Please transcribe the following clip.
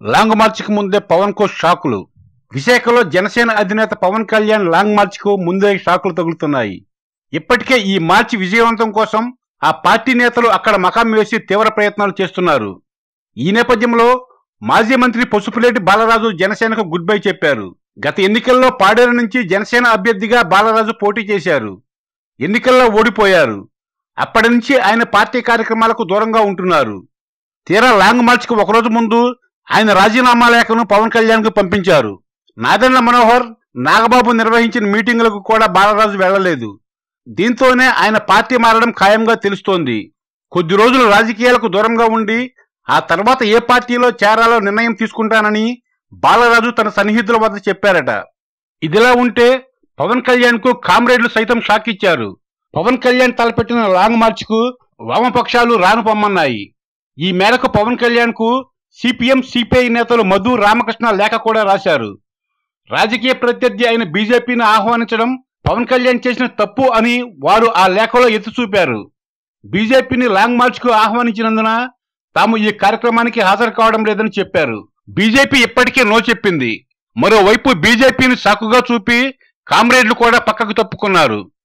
long మార్చ్కు ముందే పవన్ కు షాకులు విశాఖలో జనసేన అధినేత పవన్ కళ్యాణ్ లాంగ్ మార్చ్కు ముందే షాకులు తగులుతున్నాయి ఇప్పటికే ఈ మార్చి విజయవంతం కోసం ఆ పార్టీ నేతలు అక్కడ మకాం వేసి తీవ్ర ప్రయత్నాలు చేస్తున్నారు ఈ నేపథ్యంలో మాజీ మంత్రి పసుపులేటి బాలరాజు జనసేనకు గుడ్ బై చెప్పారు గత ఎన్నికల్లో పాడేరు నుంచి జనసేన అభ్యర్థిగా బాలరాజు పోటీ చేశారు ఎన్నికల్లో ఓడిపోయారు అప్పటి నుంచి ఆయన పార్టీ కార్యక్రమాలకు దూరంగా ఉంటున్నారు తీరా లాంగ్ మార్చ్కి ఒకరోజు ముందు ఆయన రాజీనామా లేఖను పవన్ కళ్యాణ్ కు పంపించారు నాదెండ్ల మనోహర్ నాగబాబు నిర్వహించిన మీటింగులకు కూడా బాలరాజు వెళ్లలేదు దీంతోనే ఆయన పార్టీ మారడం ఖాయంగా తెలుస్తోంది కొద్ది రోజులు రాజకీయాలకు దూరంగా ఉండి ఆ తర్వాత ఏ పార్టీలో చేరాలో నిర్ణయం తీసుకుంటానని బాలరాజు తన సన్నిహితుల వద్ద చెప్పారట ఇదిలా ఉంటే పవన్ కళ్యాణ్ కు కామ్రేడ్లు సైతం షాక్ ఇచ్చారు పవన్ కళ్యాణ్ తలపెట్టిన లాంగ్ మార్చ్ కు వామపక్షాలు రాను పొమ్మన్నాయి ఈ మేరకు పవన్ కళ్యాణ్ కు సిపిఎం సిపిఐ నేతలు మధు రామకృష్ణ లేఖ కూడా రాశారు రాజకీయ ప్రత్యర్థి అయిన బీజేపీని ఆహ్వానించడం పవన్ కళ్యాణ్ చేసిన తప్పు అని వారు ఆ లేఖలో ఎత్తి చూపారు బీజేపీని లాంగ్ మార్చ్ కు ఆహ్వానించినందున తాము ఈ కార్యక్రమానికి హాజరు కావడం లేదని చెప్పారు బీజేపీ ఇప్పటికే నో చెప్పింది మరోవైపు బీజేపీని సాకుగా చూపి కామ్రేడ్లు కూడా పక్కకు తప్పుకున్నారు